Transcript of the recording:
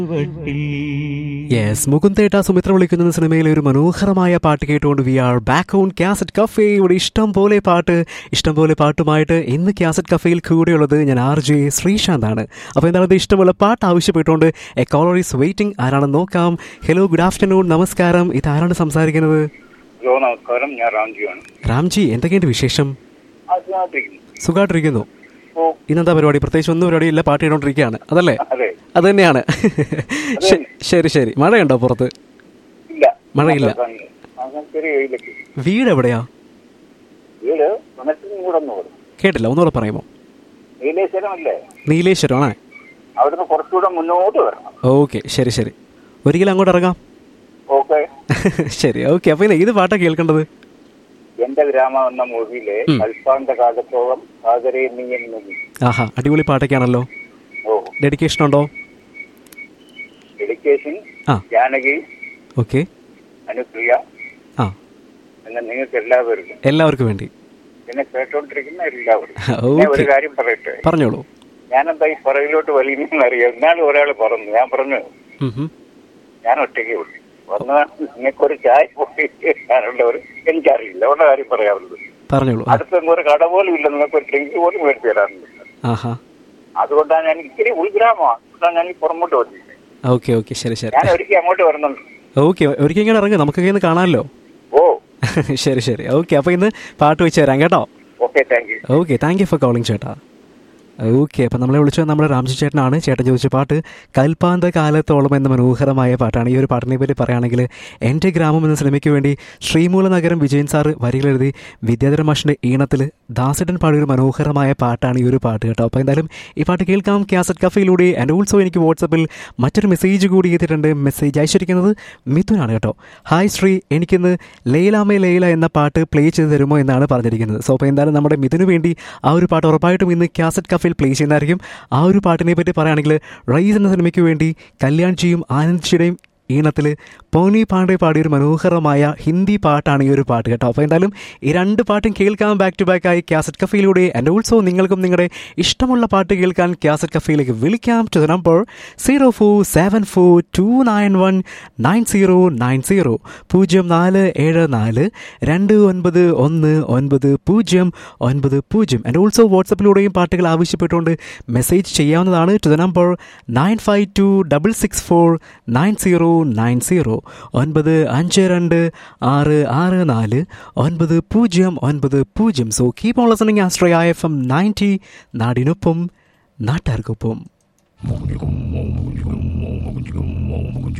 Yes മുകുന്ദേട്ട Sumitra വിളിക്കുന്ന സിനിമയിലെ ഒരു മനോഹരമായ പാട്ട് കേട്ടുകൊണ്ട് we are back on cassette cafe ഇവിടെ ഇഷ്ടം പോലെ പാട്ട് ഇഷ്ടം പോലെ പാട്ടുമായിട്ട് ഇന്ന് ക്യാസറ്റ് കഫേയിൽ കൂടെയുള്ളത് ഞാൻ ആർ ജെ ശ്രീശാന്ത് ആണ് അപ്പോൾ എന്താണ് ഇത് ഇഷ്ടമുള്ള പാട്ട് ആവശ്യപ്പെട്ടുകൊണ്ട് എ കോളർ ഈസ് വെയിറ്റിംഗ് ആരാണെന്ന് നോക്കാം ഹലോ ഗുഡ് ആഫ്റ്റർനൂൺ നമസ്കാരം ഇത് ആരാണ് സംസാരിക്കുന്നത് ഹലോ നമസ്കാരം ഞാൻ രാംജിയാണ് രാംജി എന്തൊക്കെയുണ്ട് വിശേഷം ആദ്യമായിട്ടിരിക്കുന്നു സുഖമായിട്ടിരിക്കുന്നു ഓ ഇന്നെന്താ പരിപാടി പ്രത്യേകിച്ച് ഒന്നും പരിപാടി ഇല്ല പാട്ട് ചെയ്തുകൊണ്ടിരിക്കുകയാണ് അതല്ലേ അതെ അത് തന്നെയാണ് ശ- ശരി ശരി മഴയുണ്ടോ പുറത്ത് ഇല്ല മഴയില്ല. അങ്ങനെ ചെറിയ വെയിലൊക്കെ വീട് എവിടെയാ വീട് വനത്തിനും കൂടെ ഒന്ന് വരും കേട്ടില്ല ഒന്നുകൂടെ പറയുമോ നീലേശ്വരം അല്ലേ നീലേശ്വരം ആണേ അവിടുന്ന് കുറച്ചുകൂടെ മുന്നോട്ട് വരണം ഓക്കെ ശരി ശരി ഒരിക്കലും അങ്ങോട്ട് ഇറങ്ങാം ഓക്കെ ശരി ഓക്കെ അപ്പൊ ഇന്ന് ഏത് പാട്ടാ കേൾക്കേണ്ടത് എന്റെ ഗ്രാമം എന്ന മൂവിയിലെ ഉം. അൽഫാന്റെ കാലത്തോളം സാഗരേ നീയൻ മൂവി ആഹാ അടിപൊളി പാട്ടൊക്കെയാണല്ലോ ഓ ഡെഡിക്കേഷൻ ഉണ്ടോ ഡെഡിക്കേഷൻ ആ ജാനകി ഓക്കെ അനുപ്രിയ ആ പിന്നെ നിങ്ങൾക്ക് എല്ലാവർക്കും എല്ലാവർക്കും വേണ്ടി പിന്നെ കേട്ടോണ്ടിരിക്കുന്ന എല്ലാവർക്കും ഓക്കേ. ഞാൻ ഒരു കാര്യം പറയട്ടെ പറഞ്ഞോളൂ ഞാനെന്താ ഈ പുറകിലോട്ട് വലിയുന്നതെന്ന് അറിയാം എന്നാലും ഒരാൾ പറഞ്ഞു ഞാൻ പറഞ്ഞു ഉം ഹും. ഞാൻ ഒറ്റയ്ക്ക് വിട്ടു വന്ന് നിങ്ങൾക്കൊരു ചായ പോയിട്ടുള്ളവർ എനിക്കറിയില്ല ഉള്ള കാര്യം പറയാറുള്ളത് പറഞ്ഞോളൂ ആ. അടുത്ത ഒരു കട പോലും ഇല്ല നിങ്ങൾക്ക് ഒരു ഡ്രിങ്ക് പോലും മേടിച്ചു തരാറുണ്ട് ആഹാ അതുകൊണ്ടാണ് ഞാൻ ഇത്തിരി ഉൾഗ്രാമമാണ് അതുകൊണ്ടാണ് ഞാൻ ഈ പുറമോട്ട് വന്നത് ഓക്കെ ഓക്കെ ശരി ശരി ഞാൻ ഒരിക്കൽ അങ്ങോട്ട് വരുന്നുണ്ട് ഓക്കെ ഒരിക്കൽ ഇങ്ങനെ ഇറങ്ങും നമുക്കൊക്കെ ഇന്ന് കാണാമല്ലോ ഓ ശരി ശരി ഓക്കെ അപ്പൊ ഇന്ന് പാട്ട് വെച്ച് തരാം കേട്ടോ okay thank you okay thank you for calling ചേട്ടാ ഓക്കെ അപ്പം നമ്മളെ വിളിച്ചത് നമ്മുടെ രാംജി ചേട്ടനാണ് ചേട്ടൻ ചോദിച്ച പാട്ട് കൽപ്പാന്ത കാലത്തോളം എന്ന മനോഹരമായ പാട്ടാണ് ഈ ഒരു പാട്ടിനെ പറ്റി പറയുകയാണെങ്കിൽ എൻ്റെ ഗ്രാമം എന്ന സിനിമയ്ക്ക് വേണ്ടി ശ്രീമൂല നഗരം വിജയൻ സാറ് വരികളെഴുതി വിദ്യാധര മാഷിൻ്റെ ഈണത്തിൽ ദാസേട്ടൻ പാടിയ ഒരു മനോഹരമായ പാട്ടാണ് ഈ ഒരു പാട്ട് കേട്ടോ അപ്പോൾ എന്തായാലും ഈ പാട്ട് കേൾക്കാം ക്യാസറ്റ് കഫയിലൂടെ ആൻഡ് ഓൾസോ എനിക്ക് വാട്സപ്പിൽ മറ്റൊരു മെസ്സേജ് കൂടി ചെയ്തിട്ടുണ്ട് മെസ്സേജ് അയച്ചിരിക്കുന്നത് മിഥുനാണ് കേട്ടോ ഹായ് ശ്രീ എനിക്കിന്ന് ലേലാമേ ലേല എന്ന പാട്ട് പ്ലേ ചെയ്ത് തരുമോ എന്നാണ് പറഞ്ഞിരിക്കുന്നത് സോ അപ്പോൾ എന്തായാലും നമ്മുടെ മിഥുന് വേണ്ടി ആ ഒരു പാട്ട് ഉറപ്പായിട്ടും ഇന്ന് ക്യാസറ്റ് കഫയിൽ പ്ലേ ചെയ്യുന്നതായിരിക്കും ആ ഒരു പാട്ടിനെ പറ്റി പറയുകയാണെങ്കിൽ റൈസ് എന്ന സിനിമയ്ക്ക് വേണ്ടി കല്യാൺജിയും ആനന്ദ്ജിയുടെയും ഈണത്തിൽ പോനി പാണ്ഡെ പാടിയ ഒരു മനോഹരമായ ഹിന്ദി പാട്ടാണ് ഈ ഒരു പാട്ട് കേട്ടോ അപ്പോൾ എന്തായാലും ഈ രണ്ട് പാട്ടും കേൾക്കാൻ ബാക്ക് ടു ബാക്ക് ആയി ക്യാസറ്റ് കഫയിലൂടെ ആൻഡ് ഓൾസോ നിങ്ങൾക്കും നിങ്ങളുടെ ഇഷ്ടമുള്ള പാട്ട് കേൾക്കാൻ ക്യാസറ്റ് കഫയിലേക്ക് വിളിക്കാം to the number zero four seven four two nine one nine zero nine zero പൂജ്യം നാല് ഏഴ് നാല് രണ്ട് ഒൻപത് ഒന്ന് ഒൻപത് പൂജ്യം ഒൻപത് പൂജ്യം ആൻഡ് ഓൾസോ വാട്സപ്പിലൂടെയും പാട്ടുകൾ ആവശ്യപ്പെട്ടുകൊണ്ട് മെസ്സേജ് ചെയ്യാവുന്നതാണ് to the number nine five two double six four nine zero nine zero ഒൻപത് അഞ്ച് രണ്ട് ആറ് ആറ് നാല് ഒൻപത് പൂജ്യം ഒൻപത് പൂജ്യം so keep on listening Ashraya F M ninety നാടിനൊപ്പം നാട്ടാർക്കൊപ്പം